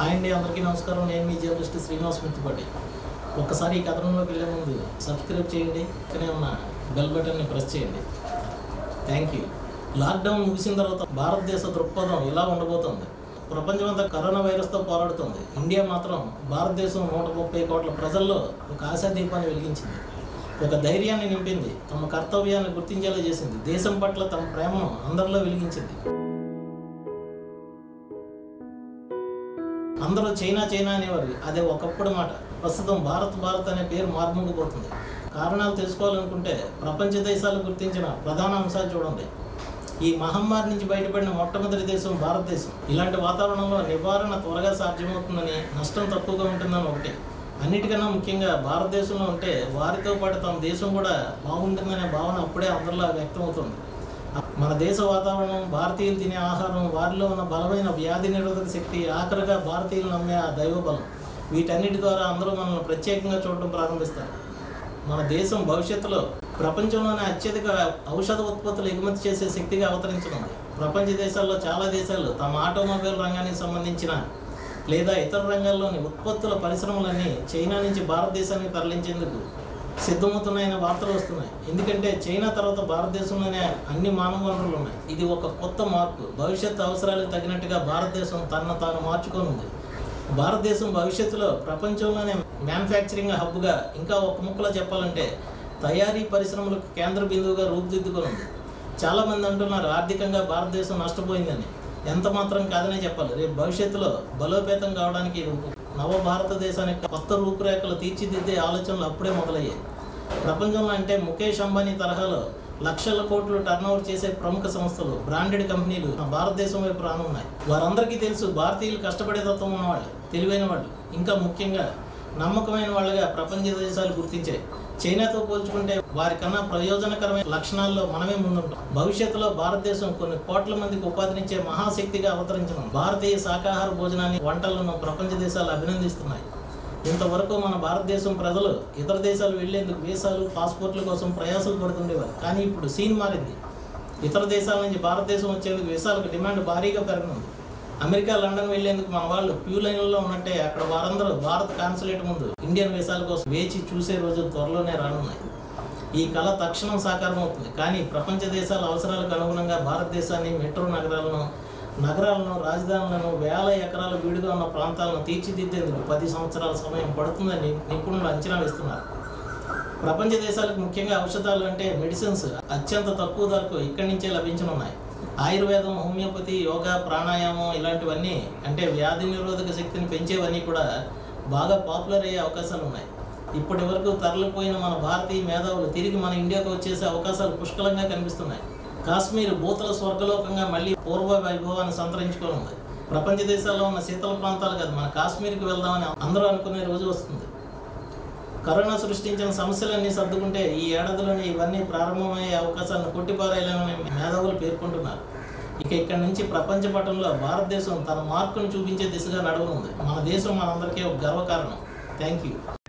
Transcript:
hi అండి అందరికీ నమస్కారం నేను మీ జర్నలిస్ట్ శ్రీనివాస్ మిత్తుపాటి ఒక్కసారి ఈ కథనంలోకి వెళ్ళే ముందు సబ్స్క్రైబ్ చేయండి పక్కనే ఉన్న బెల్ బటన్ని ప్రెస్ చేయండి థ్యాంక్ యూ లాక్డౌన్ ముగిసిన తర్వాత భారతదేశ దృక్పథం ఇలా ఉండబోతోంది ప్రపంచమంతా కరోనా వైరస్తో పోరాడుతుంది ఇండియా మాత్రం భారతదేశం నూట ముప్పై కోట్ల ప్రజల్లో ఒక ఆశాదీపాన్ని వెలిగించింది ఒక ధైర్యాన్ని నింపింది తమ కర్తవ్యాన్ని గుర్తించేలా చేసింది దేశం పట్ల తమ ప్రేమను అందరిలో వెలిగించింది అందరూ చైనా చైనా అనేవారు అదే ఒకప్పుడు మాట ప్రస్తుతం భారత్ భారత్ అనే పేరు మార్మోగిపోతుంది కారణాలు తెలుసుకోవాలనుకుంటే ప్రపంచ దేశాలు గుర్తించిన ప్రధాన అంశాలు చూడండి ఈ మహమ్మారి నుంచి బయటపడిన మొట్టమొదటి దేశం భారతదేశం ఇలాంటి వాతావరణంలో నివారణ త్వరగా సాధ్యమవుతుందని నష్టం తక్కువగా ఉంటుందని ఒకటి అన్నిటికన్నా ముఖ్యంగా భారతదేశంలో ఉంటే వారితో పాటు తమ దేశం కూడా బాగుంటుందనే భావన అప్పుడే అందరిలో వ్యక్తమవుతుంది మన దేశ వాతావరణం భారతీయులు తినే ఆహారం వారిలో ఉన్న బలమైన వ్యాధి నిరోధక శక్తి ఆఖరిగా భారతీయులు నమ్మే ఆ దైవ బలం వీటన్నిటి ద్వారా అందరూ మనల్ని ప్రత్యేకంగా చూడటం ప్రారంభిస్తారు మన దేశం భవిష్యత్తులో ప్రపంచంలోనే అత్యధిక ఔషధ ఉత్పత్తులు ఎగుమతి చేసే శక్తిగా అవతరించనుంది ప్రపంచ దేశాల్లో చాలా దేశాలు తమ ఆటోమొబైల్ రంగానికి సంబంధించిన లేదా ఇతర రంగాల్లోని ఉత్పత్తుల పరిశ్రమలన్నీ చైనా నుంచి భారతదేశానికి తరలించేందుకు సిద్ధమవుతున్నాయనే వార్తలు వస్తున్నాయి ఎందుకంటే చైనా తర్వాత భారతదేశంలోనే అన్ని మానవ వనరులు ఉన్నాయి ఇది ఒక కొత్త మార్పు భవిష్యత్తు అవసరాలకు తగినట్టుగా భారతదేశం తనను తాను మార్చుకోనుంది భారతదేశం భవిష్యత్తులో ప్రపంచంలోనే మ్యానుఫ్యాక్చరింగ్ హబ్గా ఇంకా ఒక ముక్కలో చెప్పాలంటే తయారీ పరిశ్రమలకు కేంద్ర బిందువుగా రూపుదిద్దుకోనుంది చాలామంది అంటున్నారు ఆర్థికంగా భారతదేశం నష్టపోయిందని ఎంత మాత్రం కాదనే చెప్పాలి రేపు భవిష్యత్తులో బలోపేతం కావడానికి ఇది నవ భారతదేశానికి కొత్త రూపురేఖలు తీర్చిదిద్దే ఆలోచనలు అప్పుడే మొదలయ్యాయి ప్రపంచంలో అంటే ముఖేష్ అంబానీ తరహాలో లక్షల కోట్లు టర్నోవర్ చేసే ప్రముఖ సంస్థలు బ్రాండెడ్ కంపెనీలు మన భారతదేశం వైపు రానున్నాయి వారందరికీ తెలుసు భారతీయులు కష్టపడే తత్వం ఉన్నవాళ్ళు తెలివైన వాళ్ళు ఇంకా ముఖ్యంగా నమ్మకమైన వాళ్ళగా ప్రపంచ దేశాలు గుర్తించాయి చైనాతో పోల్చుకుంటే వారికన్నా ప్రయోజనకరమైన లక్షణాల్లో మనమే ముందుంటాం భవిష్యత్తులో భారతదేశం కొన్ని కోట్ల మందికి ఉపాధినిచ్చే మహాశక్తిగా అవతరించడం భారతీయ శాకాహార భోజనాన్ని వంటలను ప్రపంచ దేశాలు అభినందిస్తున్నాయి ఇంతవరకు మన భారతదేశం ప్రజలు ఇతర దేశాలు వెళ్లేందుకు వీసాలు పాస్పోర్ట్ల కోసం ప్రయాసాలు పడుతుండేవారు కానీ ఇప్పుడు సీన్ మారింది ఇతర దేశాల నుంచి భారతదేశం వచ్చేందుకు వీసాలకు డిమాండ్ భారీగా పెరగనుంది అమెరికా లండన్ వెళ్లేందుకు మన వాళ్ళు క్యూ లైన్లలో ఉన్నట్టే అక్కడ వారందరూ భారత్ కాన్సులేట్ ముందు ఇండియన్ వీసాల కోసం వేచి చూసే రోజులు త్వరలోనే రానున్నాయి ఈ కళ తక్షణం సాకారం అవుతుంది కానీ ప్రపంచ దేశాల అవసరాలకు అనుగుణంగా భారతదేశాన్ని మెట్రో నగరాలను నగరాలను రాజధానులను వేల ఎకరాల వీడుగా ఉన్న ప్రాంతాలను తీర్చిదిద్దేందుకు పది సంవత్సరాల సమయం పడుతుందని నిపుణులు అంచనా వేస్తున్నారు ప్రపంచ దేశాలకు ముఖ్యంగా ఔషధాలు అంటే మెడిసిన్స్ అత్యంత తక్కువ ధరకు ఇక్కడి నుంచే లభించనున్నాయి ఆయుర్వేదం హోమియోపతి యోగా ప్రాణాయామం ఇలాంటివన్నీ అంటే వ్యాధి నిరోధక శక్తిని పెంచేవన్నీ కూడా బాగా పాపులర్ అయ్యే అవకాశాలు ఉన్నాయి ఇప్పటి వరకు తరలిపోయిన మన భారతీయ మేధావులు తిరిగి మన ఇండియాకు వచ్చేసే అవకాశాలు పుష్కలంగా కనిపిస్తున్నాయి కాశ్మీర్ భూతల స్వర్గలోకంగా మళ్ళీ పూర్వ వైభవాన్ని సంతరించుకోనుంది ప్రపంచ దేశాల్లో ఉన్న శీతల ప్రాంతాలు కాదు మన కాశ్మీర్కి వెళ్దామని అందరూ అనుకునే రోజు వస్తుంది కరోనా సృష్టించిన సమస్యలన్నీ సర్దుకుంటే ఈ ఏడాదిలోనే ఇవన్నీ ప్రారంభమయ్యే అవకాశాలను కొట్టిపారేయాలని మేధావులు పేర్కొంటున్నారు ఇక ఇక్కడ నుంచి ప్రపంచ పటంలో భారతదేశం తన మార్కును చూపించే దిశగా నడవనుంది మన దేశం మనందరికీ ఒక గర్వకారణం థ్యాంక్ యూ